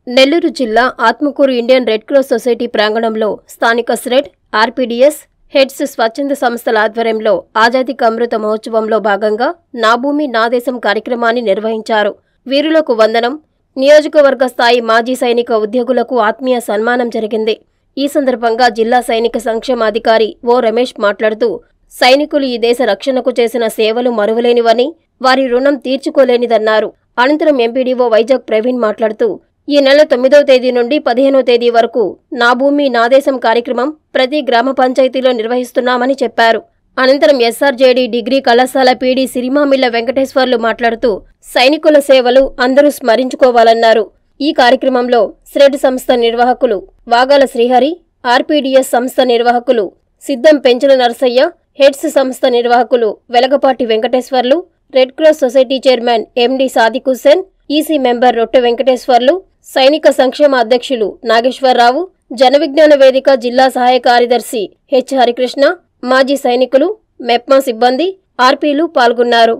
నెల్లూరు జిల్లా Atmakur Indian red cross society ప్రాంగణంలో స్థానిక స్రెడ్ ఆర్పీడీఎస్ హెడ్స్ స్వచ్ఛంద సంస్థల ఆధ్వర్యంలో ఆజాదీ అమృత మహోత్సవంలో భాగంగా నా భూమి నా దేశం కార్యక్రమాన్ని నిర్వహించారు వీరులకు వందనం నియోజకవర్గ స్థాయి మాజీ సైనిక ఉద్యోగులకు ఆత్మీయ సన్మానం జరిగింది ఈ సందర్భంగా జిల్లా సైనిక సంక్షేమాధికారి ఓ రమేష్ మాట్లాడుతూ సైనికులు ఈ దేశ రక్షణకు చేసిన సేవలు మరువలేనివని వారి రుణం తీర్చుకోలేనిదన్నారు అనంతరం ఎంపీడీఓ వైజాగ్ ప్రవీణ్ మాట్లాడుతూ ఈ నెల తొమ్మిదవ తేదీ నుండి పదిహేనవ తేదీ వరకు నా భూమి నా దేశం కార్యక్రమం ప్రతి గ్రామ పంచాయతీలో నిర్వహిస్తున్నామని చెప్పారు అనంతరం ఎస్ఆర్జేడీ డిగ్రీ కళాశాల పీడీ సిరిమామిళ్ల వెంకటేశ్వర్లు మాట్లాడుతూ సైనికుల సేవలు అందరూ స్మరించుకోవాలన్నారు ఈ కార్యక్రమంలో శ్రెడ్ సంస్థ నిర్వాహకులు వాగాల శ్రీహరి ఆర్పీడీఎస్ సంస్థ నిర్వాహకులు సిద్ధం పెంచుల నరసయ్య హెడ్స్ సంస్థ నిర్వాహకులు Velagapati Venkateswarlu red cross society chairman MD Sadiq Hussain EC member Rotte Venkateswarlu సైనిక సంక్షేమ అధ్యక్షులు నాగేశ్వరరావు జనవిజ్ఞాన వేదిక జిల్లా సహాయ కార్యదర్శి హెచ్ హరికృష్ణ మాజీ సైనికులు మెప్మా సిబ్బంది ఆర్పీలు పాల్గొన్నారు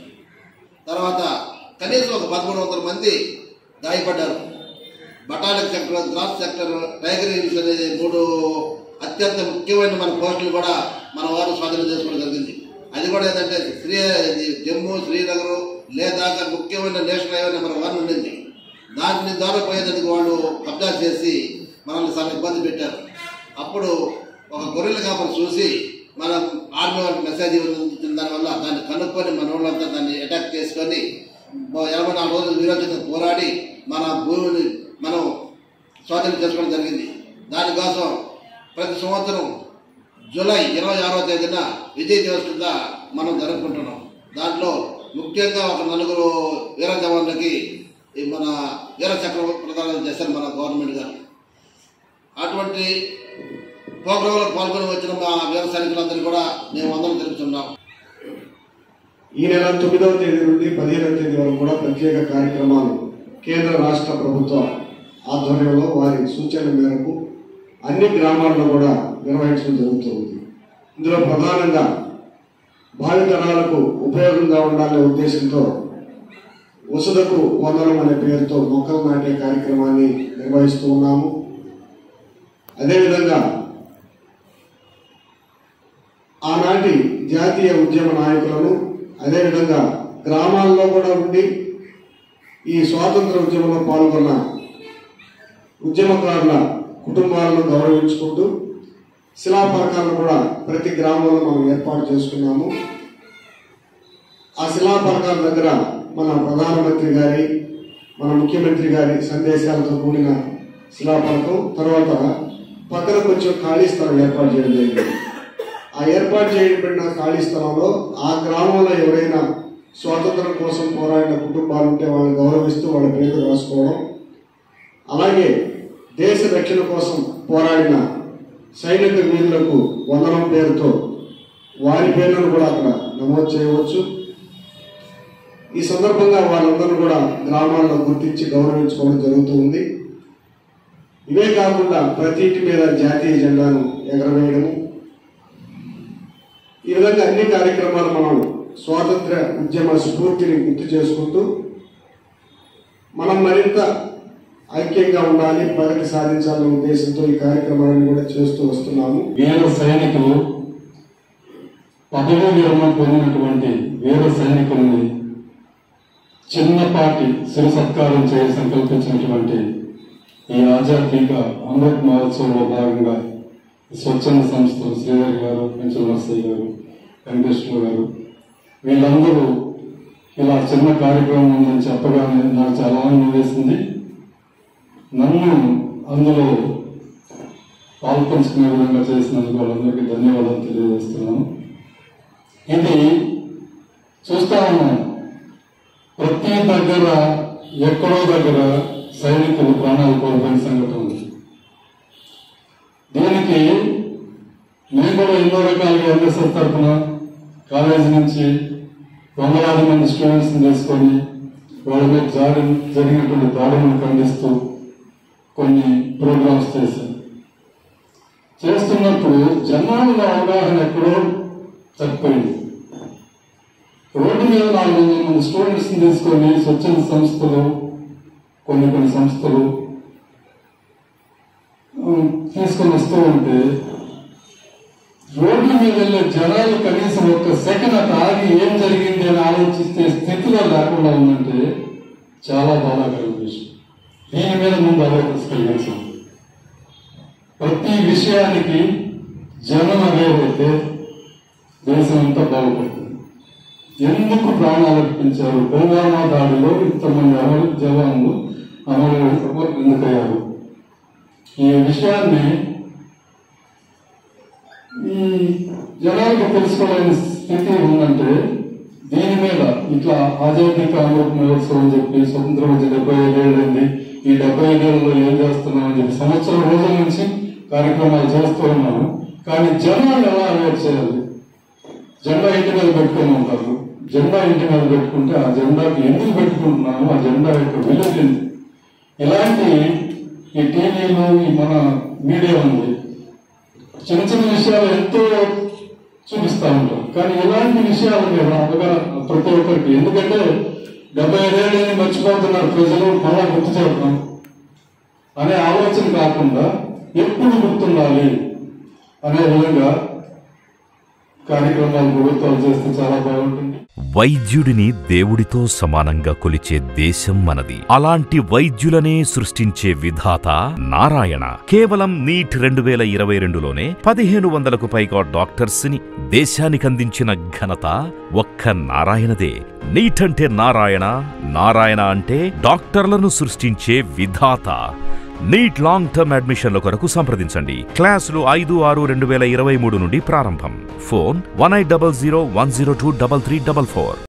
తర్వాత కనీసం ఒక పదమూడు వందల మంది గాయపడ్డారు Batalik sector cross sector tiger hills అనేది మూడు అత్యంత ముఖ్యమైన మన పోస్టులు కూడా మన వారు స్వాధీనం చేసుకోవడం జరిగింది అది కూడా ఏంటంటే శ్రీ ఇది జమ్మూ శ్రీనగర్ లేదాకా ముఖ్యమైన నేషనల్ హైవే నెంబర్ వన్ ఉండింది దాన్ని ద్వారా పోయేందుకు వాళ్ళు కబ్జా చేసి మనల్ని చాలా ఇబ్బంది పెట్టారు అప్పుడు ఒక గొర్రెల కాపలు చూసి మనం ఆర్మీ వాళ్ళకి మెసేజ్ ఇచ్చిన దానివల్ల దాన్ని కనుక్కొని మన వాళ్ళంతా దాన్ని అటాక్ చేసుకొని ఓ ఇరవై నాలుగు రోజులు విరోచన పోరాడి మన భూమిని మనం స్వాధీనం చేసుకోవడం జరిగింది దానికోసం ప్రతి సంవత్సరం జూలై ఇరవై ఆరో తేదీన విజయ్ దివస్ కింద మనం జరుపుకుంటున్నాం దాంట్లో ముఖ్యంగా ఒక నలుగురు వీర జవాన్లకి ఈ మన వీర చక్రం ప్రదానం చేశారు మన గవర్నమెంట్ గారు అటువంటి ప్రోగ్రాంలో పాల్గొని వచ్చిన మా వీర సైనికులందరూ కూడా మేము అందరం తెలుపుతున్నాం ఈ నెల తొమ్మిదవ తేదీ నుండి పదిహేనవ తేదీ వరకు కూడా ప్రత్యేక కార్యక్రమాలు కేంద్ర రాష్ట్ర ప్రభుత్వ ఆధ్వర్యంలో వారి సూచనల మేరకు అన్ని గ్రామాల్లో కూడా నిర్వహించడం జరుగుతుంది ఇందులో ప్రధానంగా భావితరాలకు ఉపయోగంగా ఉండాలనే ఉద్దేశంతో వసుదకు వందనం అనే పేరుతో మొక్కలు నాటే కార్యక్రమాన్ని నిర్వహిస్తూ ఉన్నాము అదేవిధంగా ఆనాటి జాతీయ ఉద్యమ నాయకులను అదేవిధంగా గ్రామాల్లో కూడా ఉండి ఈ స్వాతంత్ర ఉద్యమంలో పాల్గొన్న ఉద్యమకారుల కుటుంబాలను గౌరవించుకుంటూ శిలాఫలకాలను కూడా ప్రతి గ్రామంలో మనం ఏర్పాటు చేసుకున్నాము ఆ శిలాఫలకాల దగ్గర మన ప్రధానమంత్రి గారి మన ముఖ్యమంత్రి గారి సందేశాలతో కూడిన శిలాఫలకం తర్వాత పక్కన కొంచెం ఖాళీ స్థలం ఏర్పాటు చేయడం జరిగింది ఆ ఏర్పాటు చేయబడిన ఖాళీ స్థలంలో ఆ గ్రామంలో ఎవరైనా స్వాతంత్రం కోసం పోరాడిన కుటుంబాలు ఉంటే వాళ్ళని గౌరవిస్తూ వాళ్ళ పేరు రాసుకోవడం అలాగే దేశ రక్షణ కోసం పోరాడిన సైనిక వీరులకు వందనం పేరుతో వారి పేర్లను కూడా అక్కడ నమోదు చేయవచ్చు ఈ సందర్భంగా వాళ్ళందరూ కూడా గ్రామాల్లో గుర్తించి గౌరవించుకోవడం జరుగుతూ ఉంది ఇవే కాకుండా ప్రతి ఇంటి మీద జాతీయ జెండాను ఎగరవేయడము ఈ విధంగా అన్ని కార్యక్రమాలు మనం స్వాతంత్ర ఉద్యమ స్ఫూర్తిని గుర్తు చేసుకుంటూ మనం మరింత ఐక్యంగా ఉండాలి ప్రగతి సాధించాలనే ఉద్దేశంతో ఈ కార్యక్రమాలను కూడా చేస్తూ వస్తున్నాము వీర సైనికులు పదవి విరమణ పొందినటువంటి వీర సైనికుల్ని చిన్నపాటి శిర సత్కారం చేయ సంకల్పించినటువంటి ఈ ఆజాదీగా అమృత్ మహోత్సవంలో భాగంగా స్వచ్ఛంద సంస్థలు శ్రీధర్ గారు పెంచల నర్సయ్య గారు వెంకటేశ్వర గారు వీళ్ళందరూ ఇలా చిన్న కార్యక్రమం ఉందని చెప్పగానే నాకు చాలా ఆనందం వేసింది నన్ను అందులో పాల్పంచుకునే విధంగా చేసినందుకు వాళ్ళందరికీ ధన్యవాదాలు తెలియజేస్తున్నాను ఇది చూస్తా ఉన్నాను ప్రతి దగ్గర ఎక్కడో దగ్గర సైనికులు ప్రాణాలు కోల్పోయిన సంఘటన ఉంది దీనికి మేము కూడా ఎన్నో రకాలుగా ఎన్ఎస్ఎస్ తరఫున కాలేజీ నుంచి వందలాది మంది స్టూడెంట్స్ తీసుకొని వాళ్ళ మీద జారి జరిగినటువంటి దాడులను ఖండిస్తూ కొన్ని ప్రోగ్రామ్స్ చేశాం చేస్తున్నప్పుడు జనాల అవగాహన ఎక్కడో తప్పిపోయింది రోడ్డు మీద నాలుగు వందల మంది స్టూడెంట్స్ తీసుకొని స్వచ్ఛంద సంస్థలు కొన్ని కొన్ని సంస్థలు ఉమ్, తీసుకొని వస్తూ ఉంటే రోడ్ల మీద వెళ్ళే జనాలు కనీసం ఒక్క సెకండ్ అటు ఆగి ఏం జరిగింది అని ఆలోచిస్తే స్థితిలో లేకుండా ఉందంటే చాలా బాధాకరమైన విషయం దీని మీద ముందు అవేర్నెస్ కలిగించాలి ప్రతి విషయానికి జనం అవేరైతే దేశం అంతా బాగుపడుతుంది ఎందుకు ప్రాణాలు అర్పించారు పుల్వామా దాడిలో ఇంతమంది అమలు జవాన్లు అమలు ఎందుకయ్యారు ఈ విషయాన్ని ఈ జనాలకు తెలుసుకోలేని స్థితి ఉందంటే దీని మీద ఇట్లా ఆజాదీ కా అమృత్ మహోత్సవం అని చెప్పి స్వతంత్రం వచ్చి డెబ్బై ఐదేళ్ళైంది ఈ డెబ్బై ఐదేళ్లలో ఏం చేస్తున్నాం అని చెప్పి సంవత్సరం రోజుల నుంచి కార్యక్రమాలు చేస్తూ ఉన్నాము కానీ జనాలు ఎలా అవేర్ చేయాలి జెండా ఇంటి మీద పెట్టుకొని ఉంటారు జెండా ఇంటి మీద పెట్టుకుంటే ఆ జెండాకి ఎందుకు పెట్టుకుంటున్నాము ఆ జెండా యొక్క విలువ ఏంటి ఇలాంటి ఈ టీవీలు ఈ మన మీడియా ఉంది చిన్న చిన్న విషయాలు ఎంతో చూపిస్తా ఉంటాం కానీ ఇలాంటి విషయాల మీద అవగాహన ప్రతి ఒక్కరికి ఎందుకంటే డెబ్బై ఐదేళ్ళని మర్చిపోతున్నారు ప్రజలు మళ్ళా గుర్తు చేద్దాం అనే ఆలోచన కాకుండా ఎప్పుడు గుర్తుండాలి అనే విధంగా కార్యక్రమాలు ప్రభుత్వాలు చేస్తే చాలా బాగుంటుంది వైద్యుడిని దేవుడితో సమానంగా కొలిచే దేశం మనది అలాంటి వైద్యులనే సృష్టించే విధాత నారాయణ కేవలం నీట్ రెండు వేల ఇరవై రెండులోనే పదిహేను వందలకు పైగా డాక్టర్స్ ని దేశానికి అందించిన ఘనత ఒక్క నారాయణదే నీట్ అంటే నారాయణ నారాయణ అంటే డాక్టర్లను సృష్టించే విధాత నీట్ లాంగ్ టర్మ్ అడ్మిషన్ల కొరకు సంప్రదించండి క్లాసులు ఐదు ఆరు రెండు వేల ఇరవై మూడు నుండి ప్రారంభం phone one eight double zero one zero two double three double four